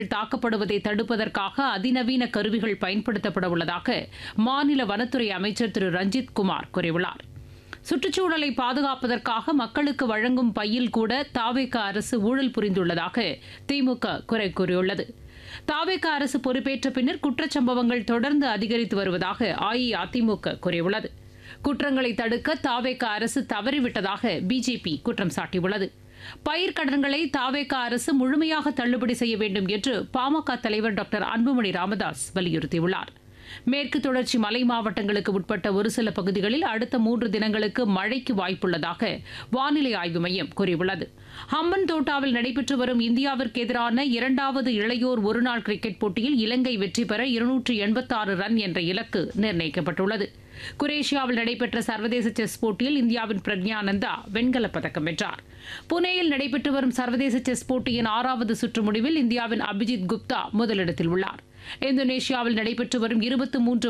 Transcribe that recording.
தாக்கப்படுவதை தடுப்பதற்காக அதிநவீன கருவிகள் பயன்படுத்தப்பட உள்ளதாக மாநில வனத்துறை அமைச்சர் திரு ரஞ்சித் குமார் கூறியுள்ளார் சுற்றுச்சூழலை பாதுகாப்பதற்காக மக்களுக்கு வழங்கும் பையில் கூட தாவேக அரசு ஊழல் புரிந்துள்ளதாக திமுக குறை கூறியுள்ளது தாவேக அரசு பொறுப்பேற்ற பின்னர் குற்றச்சம்பவங்கள் தொடர்ந்து அதிகரித்து வருவதாக அஇஅதிமுக கூறியுள்ளது குற்றங்களை தடுக்க தாவேக அரசு தவறிவிட்டதாக பிஜேபி குற்றம் சாட்டியுள்ளது பயிர்க்கடன்களை தாவேக அரசு முழுமையாக தள்ளுபடி செய்ய வேண்டும் என்று பாமக தலைவர் டாக்டர் அன்புமணி ராமதாஸ் வலியுறுத்தியுள்ளார் மேற்கு தொடர்ச்சி மலை மாவட்டங்களுக்கு உட்பட்ட ஒரு சில பகுதிகளில் அடுத்த மூன்று தினங்களுக்கு மழைக்கு வாய்ப்புள்ளதாக வானிலை ஆய்வு மையம் கூறியுள்ளது ஹம்பன் தோட்டாவில் நடைபெற்று வரும் இந்தியாவிற்கு எதிரான இரண்டாவது இளையோர் ஒருநாள் கிரிக்கெட் போட்டியில் இலங்கை வெற்றி பெற இருநூற்று எண்பத்தாறு ரன் என்ற இலக்கு நிர்ணயிக்கப்பட்டுள்ளது குரேஷியாவில் நடைபெற்ற சர்வதேச செஸ் போட்டியில் இந்தியாவின் பிரக்ஞானந்தா வெண்கலப் பதக்கம் வென்றார் புனேயில் நடைபெற்று வரும் சர்வதேச செஸ் போட்டியின் ஆறாவது சுற்று முடிவில் இந்தியாவின் அபிஜித் குப்தா முதலிடத்தில் உள்ளார் இந்தோனேஷியாவில் நடைபெற்று வரும் இருபத்தி மூன்று